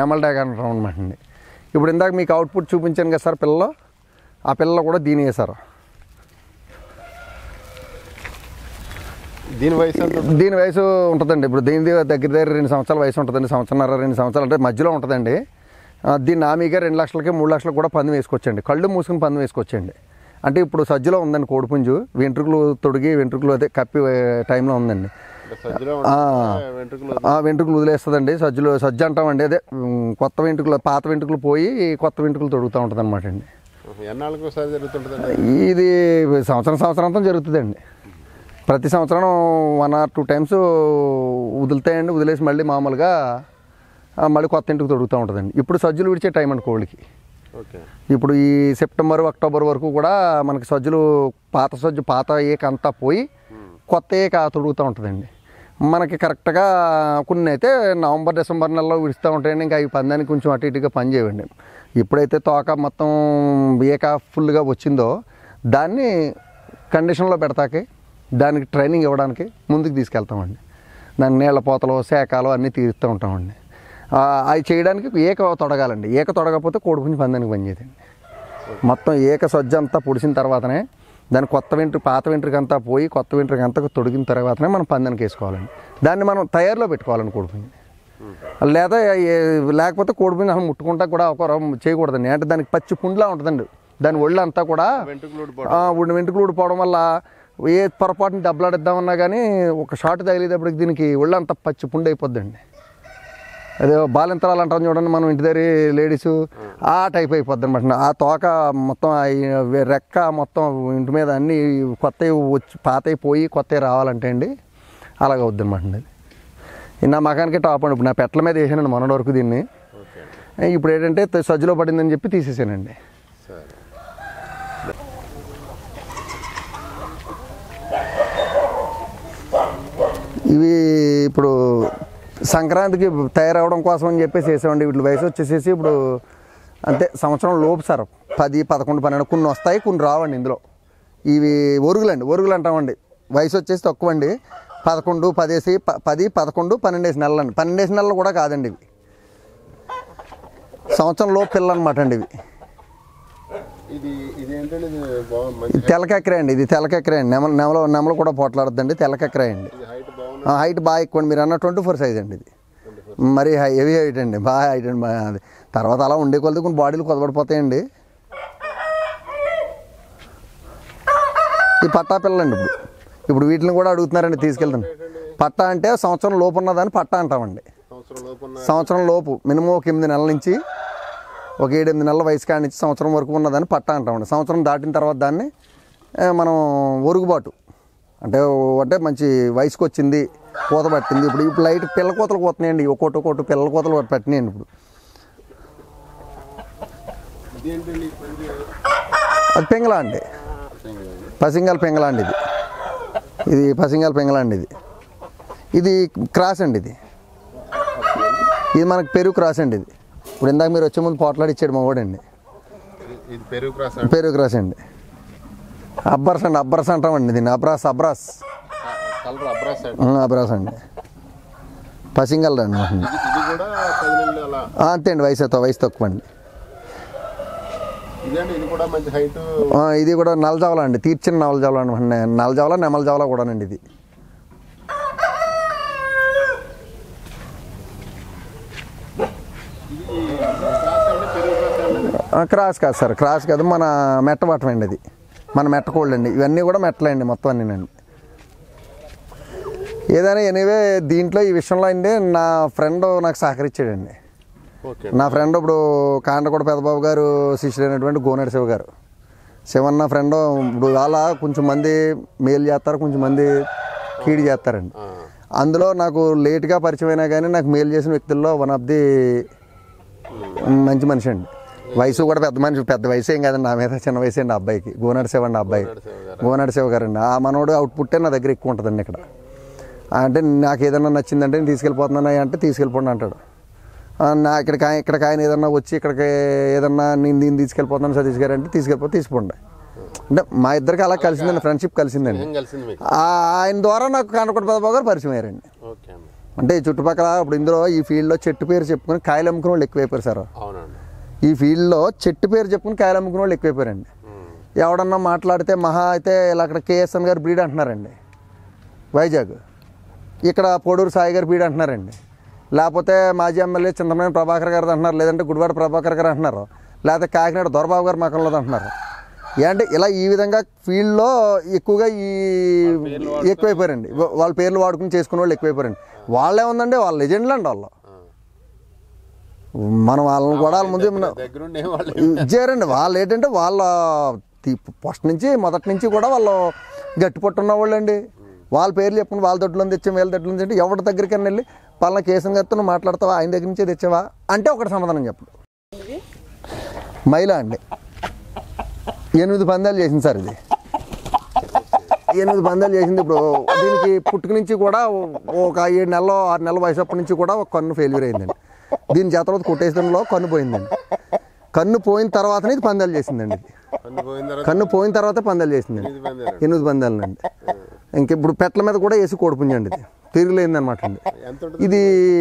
నెమల్ డ్యాగ్ అంటాం అనమాట అండి ఇప్పుడు ఇందాక మీకు అవుట్పుట్ చూపించాను కదా సార్ పిల్లలు ఆ పిల్లలు కూడా దీని వేశారు దీని వయసు ఎంత ఉంటుంది? దీని వయసు ఉంటుందండి ఇప్పుడు దీని దగ్గర దగ్గర రెండు సంవత్సరాల వయసు ఉంటుందండి సంవత్సరంన్నర రెండు సంవత్సరాలు అంటే మధ్యలో ఉంటుందండి ఆ, దీన్ని నామీగా రెండు లక్షలకి మూడు లక్షలకు కూడా పందెం వేసుకోవచ్చండి కళ్ళు మూసుకుని పందెం వేసుకోవచ్చండి అంటే ఇప్పుడు సజ్జలో ఉందండి కోడిపుంజు వెంట్రుకలు తొడిగి వెంట్రుకలు అదే కప్పి ఏ, టైంలో ఉందండి అంటే సజ్జలో ఆ. ఉంటుంది, వెంట్రుకలు ఆ వెంట్రుకలు వదిలేస్తుందండి సజ్జలు సజ్జ అంటామండి అదే ఉమ్, కొత్త వెంట్రుకలు పాత వెంట్రుకలు పోయి కొత్త వెంట్రుకలు తొడుగుతూ ఉంటుంది అనమాట అండి ఎన్నాళ్ళకి ఒకసారి జరుగుతుంటుందండి ఇది సంవత్సరం సంవత్సరంతో జరుగుతుందండి ప్రతి సంవత్సరం వన్ ఆర్ టూ టైమ్స్ వదులుతాయండి వదిలేసి మళ్ళీ మామూలుగా ఆ, మళ్ళీ కొత్త ఇంటికి తొడుగుతూ ఉంటుందండి ఇప్పుడు సజ్జలు విడిచే టైం అండి కోళ్ళకి ఓకే ఇప్పుడు ఈ సెప్టెంబర్ అక్టోబర్ వరకు కూడా మనకి సజ్జలు పాత సజ్జు పాత ఏక అంతా పోయి కొత్త ఏక తొడుగుతూ ఉంటుందండి మనకి కరెక్ట్గా కొన్ని అయితే నవంబర్ డిసెంబర్ నెలలో విడుస్తూ ఉంటాయండి ఇంకా అవి పందానికి కొంచెం అటు ఇటుగా పని చేయవండి ఎప్పుడైతే తోక మొత్తం ఏక ఫుల్గా వచ్చిందో దాన్ని కండిషన్లో పెడతాకి దానికి ట్రైనింగ్ ఇవ్వడానికి ముందుకు తీసుకెళ్తామండి దాని నీళ్ళ పోతలు శాఖలు అన్నీ తీరుస్తూ ఉంటామండి ఆ, అవి చేయడానికి ఏక తొడగాలండి ఏక తొడగకపోతే కోడిపుంజి పందానికి పనిచేయదండి మొత్తం ఏక సజ్జ అంతా పొడిచిన తర్వాతనే దాని కొత్త వెంట్రుక పాత వెంట్రుక అంతా పోయి కొత్త వెంట్రుక అంతా తొడిగిన తర్వాతనే మనం పందానికి వేసుకోవాలండి దాన్ని మనం తయారులో పెట్టుకోవాలండి కోడిపుంజి లేదా ఏ- లేకపోతే కోడిపుంజి అసలు ముట్టుకుంటా కూడా ఒక చేయకూడదండి అంటే దానికి పచ్చి పుండ్లా ఉంటుందండి దాని ఒళ్ళు అంతా కూడా వెంట్రుకలు ఆ, ఉడి వెంట్రుకలు ఊడిపోవడం వల్ల ఏ పొరపాటుని దెబ్బలాడిద్దామన్నా కానీ ఒక షాట్ తగిలేటప్పటికి దీనికి ఒళ్ళు అంతా పచ్చి పుండు అయిపోద్దండి అదే బాలింతరాలు అంటాం చూడండి మనం ఇంటి దగ్గర లేడీస్ ఆ టైప్ అయిపోద్ది అనమాట ఆ తోక మొత్తం ఆ ఈ రెక్క మొత్తం ఇంటి మీద అన్ని కొత్తవి వచ్చి పాతవి పోయి కొత్తవి రావాలంటే అండి అలాగ అవుద్ది అనమాట అండి ఇది నా మకానికి టాప్ అండి ఇప్పుడు నా పెట్టల మీద వేసానండి మొన్నటి వరకు దీన్ని ఓకే ఇప్పుడు ఏంటంటే సజ్జలో పడిందని చెప్పి తీసేసానండి సరే ఇవి ఇప్పుడు సంక్రాంతికి తయారవడం కోసం అని చెప్పేసి వేసామండి వీటి వయసు వచ్చేసేసి ఇప్పుడు అంతే సంవత్సరం లోపు సార్ పది పదకొండు పన్నెండు కొన్ని వస్తాయి కొన్ని రావండి ఇందులో ఇవి ఒరుగులండి ఒరుగులు అంటామండి వయసు వచ్చేసి తక్కువ అండి పదకొండు పదేసి ప- పది పదకొండు పన్నెండేసి నెలలు అండి పన్నెండేసి నెలలు కూడా కాదండి ఇవి సంవత్సరం లోపు పిల్లలు అనమాట అండి ఇవి ఇది ఇది ఏంటంటే ఇది బాగుంది మంచి తెల్లకెక్కరే అండి ఇది తెల్లకెక్కరే అండి నెమల నెమల నెమలు కూడా పోట్లాడద్దండి తెల్లకెక్కరే అండి ఇది హైట్ బాగుంది ఆ, హైట్ బాగా ఎక్కువ అండి మీరు అన్న ట్వంటీ ఫోర్ సైజ్ అండి ఇది మరి హై హెవీ హైట్ అండి బాగా హైట్ అండి బాగా అది తర్వాత అలా ఉండే కొలది కొన్ని బాడీలు కొదబడిపోతాయండి ఈ పట్టా పిల్లలండి ఇప్పుడు ఇప్పుడు వీటిని కూడా అడుగుతున్నారండి తీసుకెళ్తాను పట్టా అంటే సంవత్సరం లోపు ఉన్నదాన్ని పట్టా అంటామండి సంవత్సరం లోపు ఉన్న సంవత్సరం లోపు మినిమం ఒక ఎనిమిది నెలల నుంచి ఒక ఏడు ఎనిమిది నెలల వయసు కాడి నుంచి సంవత్సరం వరకు ఉన్నదాన్ని పట్టా అంటామండి సంవత్సరం దాటిన తర్వాత దాన్ని ఆ, మనం ఒరుగుబాటు అంటే ఓ- అంటే మంచి వయసుకు వచ్చింది కోత పట్టింది ఇప్పుడు ఇప్పుడు లైట్ పిల్ల కోతలు కోతున్నాయండి ఒక్కోటి ఒక్కోటి పిల్లల కోతలు పట్టినాయండి ఇప్పుడు ఇది ఏంటండి పంది అది పెంగళ అండి పసింగాల పెంగళ అండి ఇది ఇది పసింగాల పెంగళ అండి ఇది ఇది క్రాస్ అండి ఇది ఇది మనకి పెరుగు క్రాస్ అండి ఇది ఇప్పుడు ఇందాక మీరు వచ్చే ముందు పోట్లాడిచ్చాడు మా వాడండి ఇది పెరుగు క్రాస్ పెరుగు క్రాస్ అండి అబ్బర్స్ అండి అబ్బర్స్ అంటామండి దీన్ని అబ్రాస్ అబ్రాస్ కలర్ అబ్రాస్ అండి ఉమ్, అబ్రాస్ అండి పసింగల్ అండి ఇది ఇది కూడా పది నెలలు అలా ఆ, అంతే అండి వయసు తక్కువ వయసు తక్కువ అండి ఇదండి ఇది కూడా మంచి హైట్ ఆ, ఇది కూడా నలజావల అండి తీర్చిన నవలజావల అండి నలజావల నెమలజావల కూడానండి ఇది ఇది క్రాస్ అండి పెరుగు క్రాస్ అండి ఆ, క్రాస్ కాదు సార్ క్రాస్ కాదు మన మెట్ట పట్టం అండి అది మన మెట్ట కోళ్ళు అండి ఇవన్నీ కూడా మెట్టలే అండి మొత్తం అన్నీనండి ఏదైనా ఎనీవే దీంట్లో ఈ విషయంలో అండి నా ఫ్రెండ్ నాకు సహకరించాడండి ఓకే నా ఫ్రెండ్ ఇప్పుడు కాండకోట పెద్దబాబు గారు శిష్యుడైనటువంటి గోనెడు శివ గారు శివన్న ఫ్రెండ్ ఇప్పుడు వాళ్ళ కొంచెం మంది మేలు చేస్తారు కొంచెం మంది కీడు చేస్తారండి అందులో నాకు లేట్గా పరిచయం అయినా కానీ నాకు మేలు చేసిన వ్యక్తుల్లో వన్ ఆఫ్ ది మంచి మనిషి అండి వయసు కూడా పెద్ద మనిషి పెద్ద వయసు ఏం కాదండి నా మీద చిన్న వయసు అండి ఆ అబ్బాయికి గోనాడు శివ అండి ఆ అబ్బాయి గోనాడు శివ గారు అండి ఆ మనోడు అవుట్పుట్టే నా దగ్గర ఎక్కువ ఉంటుందండి ఇక్కడ అంటే నాకు ఏదైనా నచ్చిందంటే నేను తీసుకెళ్ళిపోతున్నాను అంటే తీసుకెళ్ళిపోండి అంటాడు ఆ, నా ఇక్కడికి ఆయ- ఇక్కడికి ఆయన ఏదన్నా వచ్చి ఇక్కడికి ఏదన్నా నేను దీన్ని తీసుకెళ్ళిపోతున్నాను సతీష్ గారు అంటే తీసుకెళ్ళిపోతే తీసుకోండి అంటే మా ఇద్దరికి అలా కలిసిందండి ఫ్రెండ్షిప్ కలిసిందండి ఏం కలిసింది మీకు ఆ, ఆయన ద్వారా నాకు కానకొండ పెద్దబాబు గారు పరిచయం అయ్యారండి ఓకే అండి అంటే ఈ చుట్టుపక్కల ఇప్పుడు ఇందులో ఈ ఫీల్డ్లో చెట్టు పేరు చెప్పుకొని కాయలు అమ్ముకునే వాళ్ళు ఎక్కువైపోయారు సార్ అవునండి ఈ ఫీల్డ్లో చెట్టు పేరు చెప్పుకొని కాయలు అమ్ముకునే వాళ్ళు ఎక్కువైపోయారండి ఉమ్. ఎవడన్నా మాట్లాడితే మహా అయితే ఇలా అక్కడ కేఎస్ఎన్ గారు బ్రీడ్ అంటున్నారండి వైజాగ్ ఇక్కడ పొడూరు సాయి గారు బ్రీడ్ అంటున్నారండి లేకపోతే మాజీ ఎమ్మెల్యే చింతమనేని ప్రభాకర్ గారు అంటున్నారు లేదంటే గుడివాడ ప్రభాకర్ గారు అంటున్నారు లేకపోతే కాకినాడ దొరబాబు గారు మకంలో అంటున్నారు ఏంటంటే ఇలా ఈ విధంగా ఫీల్డ్లో ఎక్కువగా ఈ ఎక్కువైపోయారండి వా- వాళ్ళ పేర్లు వాడుకుని చేసుకునే వాళ్ళు ఎక్కువైపోయారండి వాళ్ళే ఉందండి వాళ్ళ లెజెండ్లు అండి వాళ్ళు ఆ. మనం వాళ్ళని కూడా వాళ్ళ ముందు మన- దగ్గరుండి వాళ్ళు ఇచ్చారండి వాళ్ళు ఏంటంటే వాళ్ళ ఫస్ట్ నుంచి మొదటి నుంచి కూడా వాళ్ళు గట్టి పట్టున్న వాళ్ళు అండి వాళ్ళ పేర్లు చెప్పుకుని వాళ్ళ దొడ్లో తెచ్చాం వీళ్ళ దొడ్లో నుంచి అంటే ఎవరి దగ్గరికి వెళ్ళి పలానా కేసుని గారితో నువ్వు మాట్లాడతావా ఆయన దగ్గర నుంచే తెచ్చావా అంటే ఒకటి సమాధానం చెప్పడు మైలా అండి ఎనిమిది పందాలు చేసింది సార్ ఇది ఎనిమిది పందాలు చేసింది ఇప్పుడు దీనికి పుట్టుక నుంచి కూడా ఒక ఏడు నెలలు ఆరు నెలల వయసు అప్పటి నుంచి కూడా ఒక కన్ను ఫెయిల్యూర్ అయిందండి దీని చేత తర్వాత కొట్టేసడంలో కన్ను పోయిందండి కన్ను పోయిన తర్వాతనే ఇది పందాలు చేసిందండి ఇది కన్ను పోయిన తర్వాత కన్ను పోయిన తర్వాతే పందాలు చేసిందండి ఇది పందాలు ఎనిమిది పందాలండి ఇంక ఇప్పుడు పెట్ల మీద కూడా వేసి కోడిపుంజండి ఇది తిరుగులేదన్నమాట అండి ఎంత ఉంటుంది ఇది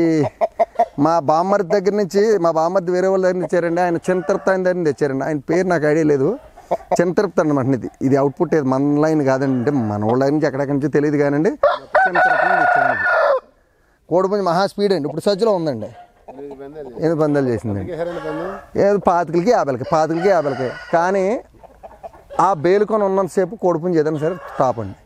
మా బామ్మర్ది దగ్గర నుంచి మా బామ్మర్ది వేరే వాళ్ళ దగ్గర నుంచి ఇచ్చారండి ఆయన చిన్న తిరుపతి ఆయన దగ్గర నుంచి తెచ్చారండి ఆయన పేరు నాకు ఐడియా లేదు చిన్న తిరుపతి అనమాట ఇది ఇది అవుట్పుట్ ఇది మన లైన్ కాదండి అంటే మన వాళ్ళ దగ్గర నుంచి ఎక్కడెక్కడి నుంచి తెలియదు కానండి చిన్న తిరుపతి నుంచి తెచ్చారండి ఇది. కోడిపుంజి మహా స్పీడ్ అండి ఇప్పుడు సజ్జలో ఉందండి ఎనిమిది పందాలు ఎనిమిది పందాలు చేసిందండి చేశారండి పందెం ఏదో పాతికలకి యాభైలకి పాతికలకి యాభైలకి కానీ ఆ బేలుకొని ఉన్నంతసేపు కోడిపుంజి ఏదైనా సరే టాప్ అండి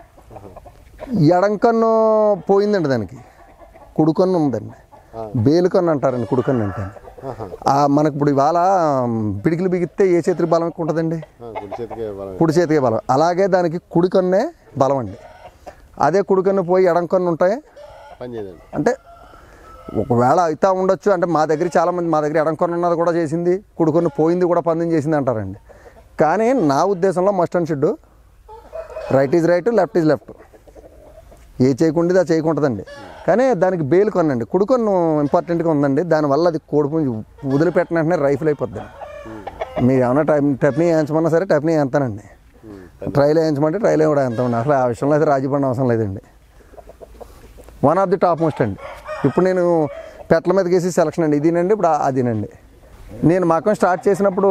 ఎడంకన్ను పోయిందండి దానికి కుడుకన్ను ఉందండి బేలుకన్ను అంటారండి కుడుకన్ను అంటే ఆహా. ఆ మనకు ఇప్పుడు ఇవాళ పిడికిలు బిగిస్తే ఏ చేతికి బలం ఎక్కువ ఉంటుందండి ఆ, కుడి చేతికి బలం కుడి చేతికి బలం అలాగే దానికి కుడికన్నే బలం అండి అదే కుడికన్ను పోయి ఎడంకన్ను ఉంటాయి పని చేయదండి అంటే ఒకవేళ అవుతా ఉండొచ్చు అంటే మా దగ్గర చాలామంది మా దగ్గర ఎడంకొన్న ఉన్నది కూడా చేసింది కుడుకొని పోయింది కూడా పందెం చేసింది అంటారండి కానీ నా ఉద్దేశంలో must and should right is right left is left ఏ చేయకుండా అది చేయకుంటుందండి కానీ దానికి బేలు కొనండి కుడుకొన్ను ఇంపార్టెంట్గా ఉందండి దానివల్ల అది కోడిపుంజి వదిలిపెట్టిన వెంటనే రైఫిల్ అయిపోద్దండి మీరు ఏమైనా టైం టెప్నీ వేయించమన్నా సరే టెప్నీ వేస్తానండి ఉమ్. ట్రైల్ వేయించమంటే ట్రైల్ కూడా వేస్తామండి అసలు ఆ విషయంలో అయితే రాజీ పడిన అవసరం లేదండి one of the top most అండి ఇప్పుడు నేను పెట్టల మీద గేసి సెలక్షన్ అండి ఇదేనండి ఇప్పుడు ఆ- అదేనండి నేను మకం స్టార్ట్ చేసినప్పుడు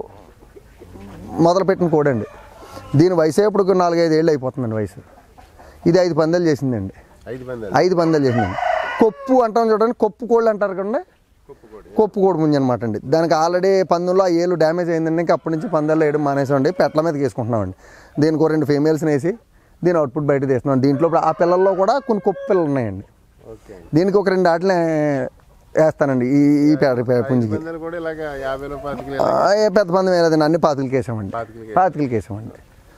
మొదలుపెట్టిన కోడండి దీని వయసు ఇప్పుడు నాలుగైదు ఏళ్ళు అయిపోతుందండి వయసు ఇది ఐదు పందాలు చేసిందండి ఐదు పందాలు ఐదు పందాలు చేసిందండి కొప్పు అంటాం చూడండి కొప్పు కోళ్ళు అంటారు కదండి కొప్పు కోడి ముంజ అనమాట అండి దానికి ఆల్రెడీ పందుల్లో ఆ ఏళ్ళు డ్యామేజ్ అయిందండి ఇంకా అప్పటి నుంచి పందాలు వేయడం మానేసామండి పెట్ల మీదకి వేసుకుంటున్నామండి దీనికి ఒక రెండు ఫీమేల్స్ని వేసి దీని అవుట్పుట్ బయట తీస్తున్నాం దీంట్లో ఇప్పుడు ఆ పిల్లల్లో కూడా కొన్ని కొప్పు పిల్లలు ఉన్నాయండి ఓకే దీనికి ఒక రెండు ఆటలు వేస్తానండి ఈ ఈ పేడ పేడ పుంజికి పందాలు కూడా ఇలాగ యాభైలో పాతికి ఆ, ఏ పెద్ద పందం వేయలేదండి అన్ని పాతికలకి వేసామండి పాతికలకి పాతికలకి వేసామండి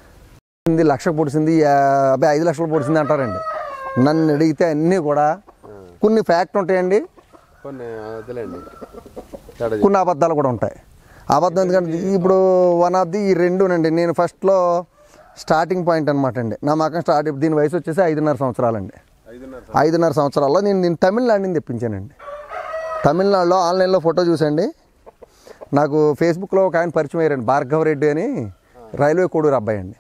ఇది లక్ష పొడిచింది యాభై ఐదు లక్షలు పొడిచింది అంటారండి నన్ను అడిగితే అన్నీ కూడా కొన్ని ఫ్యాక్ట్ ఉంటాయండి కొన్ని వదిలేండి తేడా కొన్ని అబద్ధాలు కూడా ఉంటాయి అబద్ధం ఎందుకంటే ఇప్పుడు వన్ ఆఫ్ ది ఈ రెండునండి నేను ఫస్ట్లో స్టార్టింగ్ పాయింట్ అనమాట అండి నా మకం స్టార్ట్ దీని వయసు వచ్చేసి ఐదున్నర సంవత్సరాలండి ఐదున్నర ఐదున్నర సంవత్సరాల్లో నేను నేను తమిళనాడు నుంచి తెప్పించానండి తమిళనాడులో ఆన్లైన్లో ఫోటో చూసండి నాకు ఫేస్బుక్లో ఒక ఆయన పరిచయం అయ్యారండి భార్గవ రెడ్డి అని రైల్వే కోడూరు అబ్బాయి అండి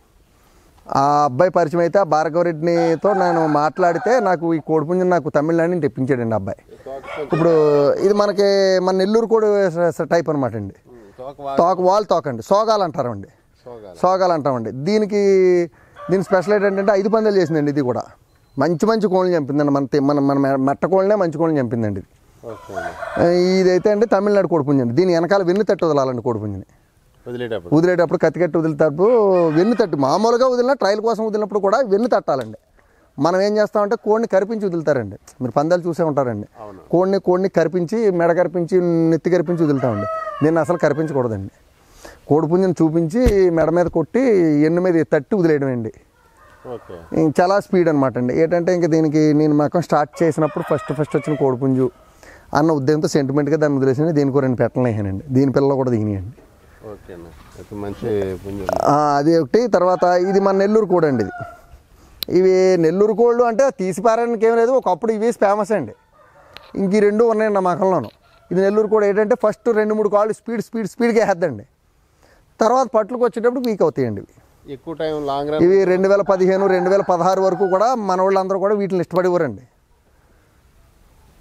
ఆ అబ్బాయి పరిచయం అయితే ఆ భార్గవ రెడ్డినితో నేను మాట్లాడితే నాకు ఈ కోడిపుంజం నాకు తమిళనాడు నుంచి తెప్పించాడండి ఆ అబ్బాయి తోక ఇప్పుడు ఇది మనకి మన నెల్లూరు కోడి టైప్ అనమాట అండి తోక వా తోక వాల్ తోక అండి సోగాలు అంటారండి సోగాలి సోగాలు అంటామండి దీనికి దీని స్పెషల్ ఏంటంటే ఐదు పందాలు చేసిందండి ఇది కూడా మంచి మంచి కోళ్ళని చంపిందండి మన తి- మన మన మెట్ట కోళ్ళనే మంచి కోళ్ళని చంపిందండి ఇది ఓకే అండి ఆ, ఇదైతే అండి తమిళనాడు కోడిపుంజండి దీని వెనకాల వెన్ను తట్టు వదలాలండి కోడిపుంజని వదిలేటప్పుడు వదిలేటప్పుడు కత్తికట్టి వదిలేటప్పుడు వెన్ను తట్టు మామూలుగా వదిలినా ట్రయల్ కోసం వదిలినప్పుడు కూడా వెన్ను తట్టాలండి మనం ఏం చేస్తామంటే కోడిని కరిపించి వదులుతారండి మీరు పందాలు చూసే ఉంటారండి అవును. కోడిని కోడిని కరిపించి మెడ కరిపించి నెత్తి కరిపించి వదులుతామండి దీన్ని అసలు కరిపించకూడదండి కోడిపుంజని చూపించి మెడ మీద కొట్టి ఎన్ను మీద తట్టి వదిలేయడం అండి ఓకే ఇంక చాలా స్పీడ్ అనమాట అండి ఏంటంటే ఇంకా దీనికి నేను మకం స్టార్ట్ చేసినప్పుడు ఫస్ట్ ఫస్ట్ వచ్చిన కోడిపుంజు అన్న ఉద్దేశంతో సెంటిమెంట్గా దాన్ని వదిలేసి దీనికి ఒక రెండు పెట్టలు వేసానండి దీని పిల్లలు కూడా దిగినాయండి ఓకే అన్న అయితే మంచి పుంజం ఆ, అది ఒకటి తర్వాత ఇది మన నెల్లూరు కోడి అండి ఇది ఇవి నెల్లూరు కోళ్ళు అంటే తీసిపారానికి ఏం లేదు ఒకప్పుడు ఇవి ఫేమస్ అండి ఇంక ఈ రెండు ఉన్నాయండి నా మకంలోను ఇది నెల్లూరు కోడి ఏంటంటే ఫస్ట్ రెండు మూడు కాళ్ళు స్పీడ్ స్పీడ్ స్పీడ్గా వేద్దండి తర్వాత పట్లకు వచ్చేటప్పుడు వీక్ అవుతాయండి ఇవి ఎక్కువ టైం లాంగ్ రన్ ఇవి రెండు వేల పదిహేను రెండు వేల పదహారు వరకు కూడా మన వాళ్ళందరూ కూడా వీటిని ఇష్టపడేవారండి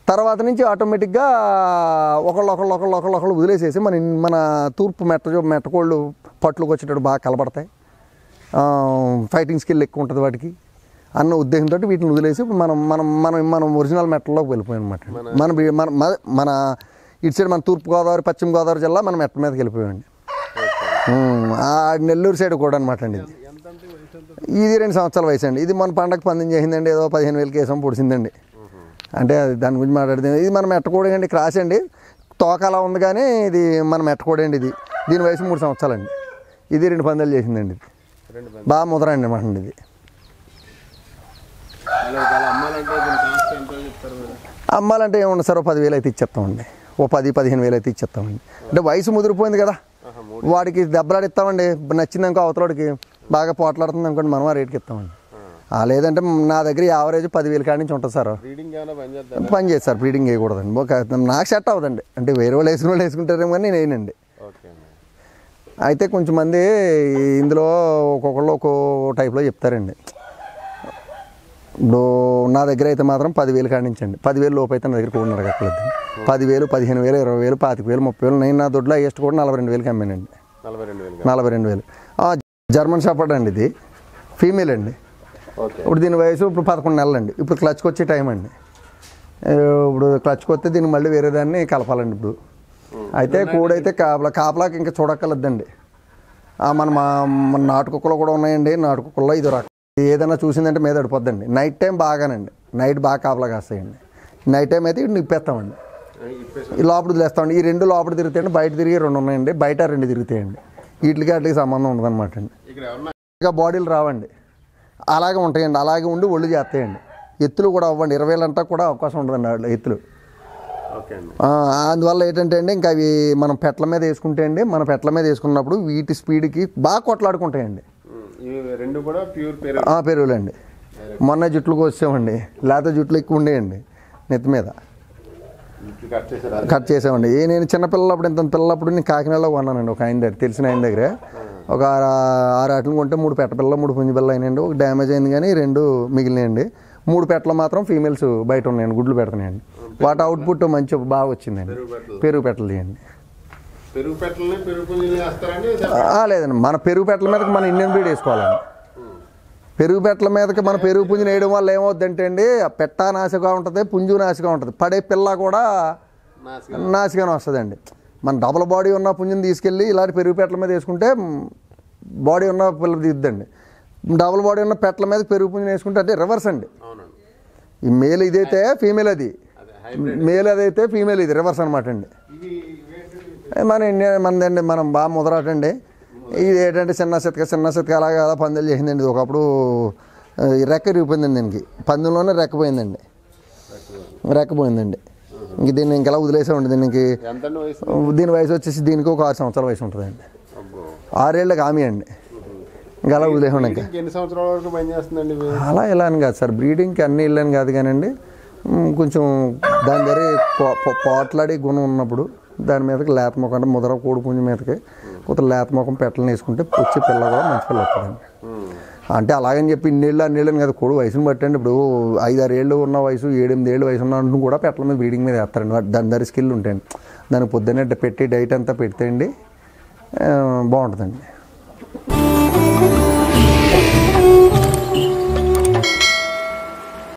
తర్వాత నుంచి ఆటోమేటిక్గా ఒకళ్ళు ఒకళ్ళు ఒకళ్ళు ఒకళ్ళు ఒకళ్ళు వదిలేసేసి మన ఇన్- మన తూర్పు మెట్ట మెట్టకోళ్ళు పట్లకు వచ్చేటప్పుడు బాగా కలబడతాయి ఆ, ఫైటింగ్ స్కిల్ ఎక్కువ ఉంటుంది వాటికి అన్న ఉద్దేశంతో వీటిని వదిలేసి మనం మనం మనం మనం ఒరిజినల్ మెట్టలోకి వెళ్ళిపోయాం అనమాట మన బి- మన మన- మన ఇటు సైడ్ మన తూర్పు గోదావరి పశ్చిమ గోదావరి జిల్లా మనం మెట్ట మీదకి వెళ్ళిపోయామండి ఉమ్, ఆ నెల్లూరు సైడ్ కూడా అనమాట అండి ఇది ఎంత అంటే వయసు ఎంత ఇది రెండు సంవత్సరాల వయసు అండి ఇది మన పండగ పందెం చేసిందండి ఏదో పదిహేను వేలకి వేసాం పొడిచిందండి అంటే అది దాని గురించి మాట్లాడితే ఇది మనం మెట్టకూడదు అండి క్రాస్ అండి తోక అలా ఉంది కానీ ఇది మనం మెట్టకూడండి ఇది దీని వయసు మూడు సంవత్సరాలండి ఇది రెండు పందాలు చేసిందండి ఇది రెండు మంది బాగా ముదరండి అనమాట ఇది అలా ఒకవేళ అమ్మాలంటే దీని కాస్ట్ ఎంత చెప్తారు మీరు అమ్మాలంటే ఏమన్నా సార్ ఓ పదివేలు అయితే ఇచ్చేస్తామండి ఓ పది పదిహేను వేలు అయితే ఇచ్చేస్తామండి అంటే వయసు ముదిరిపోయింది కదా ఆహా, మూడు వాడికి దెబ్బలాడిస్తామండి నచ్చిందనుకో అవతలడికి బాగా పోట్లాడుతుంది అనుకోండి మనం ఆ రేటుకి ఇస్తామండి ఆ, లేదంటే నా దగ్గర యావరేజ్ పదివేలు కాడి నుంచి ఉంటుంది సార్ బ్రీడింగ్ ఏమైనా పని చేద్దాం పని చేసి సార్ బ్రీడింగ్ వేయకూడదండి ఒక నాకు సెట్ అవ్వదండి అంటే వేరే వాళ్ళు వేసుకున్న వాళ్ళు వేసుకుంటారేమో కానీ నేను వేయనండి ఓకే అండి అయితే కొంచెం మంది ఇందులో ఒక్కొక్కళ్ళు ఒక్కో టైప్లో చెప్తారండి ఇప్పుడు నా దగ్గర అయితే మాత్రం పదివేలు కాడించండి పదివేలు లోపు అయితే నా దగ్గర కూడా అడగట్లేదు పదివేలు పదిహేను వేలు ఇరవై వేలు పాతిక వేలు ముప్పై వేలు నేను నా దొడ్లో హైయెస్ట్ కూడా నలభై రెండు వేలకి అమ్మానండి నలభై రెండు వేలు నలభై రెండు వేలు ఆ, జర్మన్ షాపర్డ్ అండి ఇది ఫీమేల్ అండి ఓకే ఇప్పుడు దీని వయసు ఇప్పుడు పదకొండు నెలలు అండి ఇప్పుడు క్లచ్కి వచ్చే టైం అండి ఏ, ఇప్పుడు క్లచ్కి వస్తే దీన్ని మళ్ళీ వేరే దాన్ని కలపాలండి ఇప్పుడు అయితే కూడైతే కాపలా కాపలాకి ఇంకా చూడక్కర్లేదండి ఆ, మన మా మన నాటు కుక్కలు కూడా ఉన్నాయండి నాటు కుక్కల్లో ఇది రకం ఏదైనా చూసిందంటే మీద పడిపోద్దండి నైట్ టైం బాగానండి నైట్ బాగా కాపలా కాస్తాయండి నైట్ టైం అయితే ఇటు నిప్పేస్తామండి ఇప్పేసి ఈ లోపల వదిలేస్తామండి ఈ రెండు లోపల తిరుగుతాయండి బయట తిరిగి రెండు ఉన్నాయండి బయట రెండు తిరుగుతాయండి వీటికి వాటికి సంబంధం ఉండదన్నమాట అండి ఇక్కడ ఎవరన్నా ఇక బాడీలు రావండి అలాగే ఉంటాయండి అలాగే ఉండి ఒళ్ళు చేస్తాయండి ఎత్తులు కూడా అవ్వండి ఇరవై అంతా కూడా అవకాశం ఉండదండి వాటిలో ఎత్తులు ఓకే అండి ఆ, అందువల్ల ఏంటంటే అండి ఇంకా అవి మనం పెట్ల మీద వేసుకుంటే అండి మన పెట్ల మీద వేసుకున్నప్పుడు వీటి స్పీడ్కి బాగా కొట్లాడుకుంటాయండి ఉమ్, ఇవి రెండు కూడా ప్యూర్ పేరు ఆ పెరుగులండి మొన్న జుట్లు కోసామండి లేకపోతే జుట్లు ఎక్కువ ఉండేయండి నెత్తి మీద ఇట్లు కట్ చేశారు కట్ చేసామండి ఏ నేను చిన్నపిల్లలప్పుడు ఇంత పిల్లలప్పుడు నేను కాకినాడలో కొన్నానండి ఒక ఆయన దగ్గర తెలిసిన ఆయన దగ్గర ఒక ఆరు ఆరు ఆటలు కొంటే మూడు పెట్ట పిల్లలు మూడు పుంజి పిల్లలు అయినాయండి ఒక డ్యామేజ్ అయింది కానీ రెండు మిగిలినాయండి మూడు పెట్టలు మాత్రం ఫీమేల్స్ బయట ఉన్నాయండి గుడ్లు పెడుతున్నాయండి వాటి అవుట్పుట్ మంచి బాగా వచ్చిందండి పెరుగు పెట్టలు పెరుగు పెట్టలు తీయండి పెరుగు పెట్టలని పెరుగు పుంజులు వేస్తారండి ఆ, లేదండి మన పెరుగు పెట్టల మీదకి మన ఇండియన్ బ్రీడ్ వేసుకోవాలండి పెరుగు పెట్టల మీదకి మన పెరుగు పుంజుని వేయడం వల్ల ఏమవుద్దంటే అండి ఆ పెట్ట నాశగా ఉంటుంది పుంజు నాశగా ఉంటుంది పడే పిల్ల కూడా నాసిక నాసిగానే వస్తుందండి మన డబల్ బాడీ ఉన్న పుంజుని తీసుకెళ్ళి ఇలాంటి పెరుగు పెట్టల మీద వేసుకుంటే బాడీ ఉన్న పిల్ల దిద్దండి డబల్ బాడీ ఉన్న పెట్టల మీద పెరుగు పుంజుని వేసుకుంటే అంటే రివర్స్ అండి అవునండి ఈ మేల్ ఇదైతే ఫీమేల్ అది అదే హైబ్రిడ్ మేల్ అదైతే ఫీమేల్ ఇది రివర్స్ అనమాట అండి ఇది వేటి ఏ మన ఇండియా మనదండి మనం బాగా ముదరాటండి ఇది ఏంటంటే చిన్న సితక చిన్న సితక అలాగా అలా పందెలు చేసిందండి ఇది ఒకప్పుడు ఆ, ఈ రెక్క ఇరిగిపోయిందండి దీనికి పందెంలోనే రెక్క పోయిందండి రెక్క పోయిందండి ఇంక దీన్ని ఇంకెలా వదిలేసామండి దీనికి ఎంత అండి వయసు దీని వయసు వచ్చేసి దీనికి ఒక ఆరు సంవత్సరాల వయసు ఉంటుందండి అబ్బో ఆరేళ్ళకి ఆమె అండి ఇంకా అలా వదిలేసామండి ఇంకా బ్రీడింగ్కి ఎన్ని సంవత్సరాల వరకు పని చేస్తుందండి ఇవి అలా ఇలా అని కాదు సార్ బ్రీడింగ్కి అన్ని ఇళ్ళని కాదు కానండి మ్, కొంచెం దాని దగ్గర పో- పో- పోట్లాడి గుణం ఉన్నప్పుడు దాని మీదకి లేత ముఖం అంటే ముదర కోడి పుంజు మీదకి కొంత లేత ముఖం పెట్టలను వేసుకుంటే వచ్చే పిల్ల కూడా మంచి పిల్ల వస్తుందండి ఉమ్. అంటే అలాగని చెప్పి ఇన్నేళ్ళు అన్నేళ్ళు కదా కోడి వయసుని బట్టండి ఇప్పుడు ఐదారు ఏళ్ళు ఉన్న వయసు ఏడెనిమిది ఏళ్ళు వయసు ఉన్న కూడా పెట్టల మీద బ్రీడింగ్ మీద వేస్తారండి వాటి- దాని దగ్గర స్కిల్ ఉంటాయండి దానికి పొద్దున్నే పెట్టి డైట్ అంతా పెడితే అండి ఆ, బాగుంటుందండి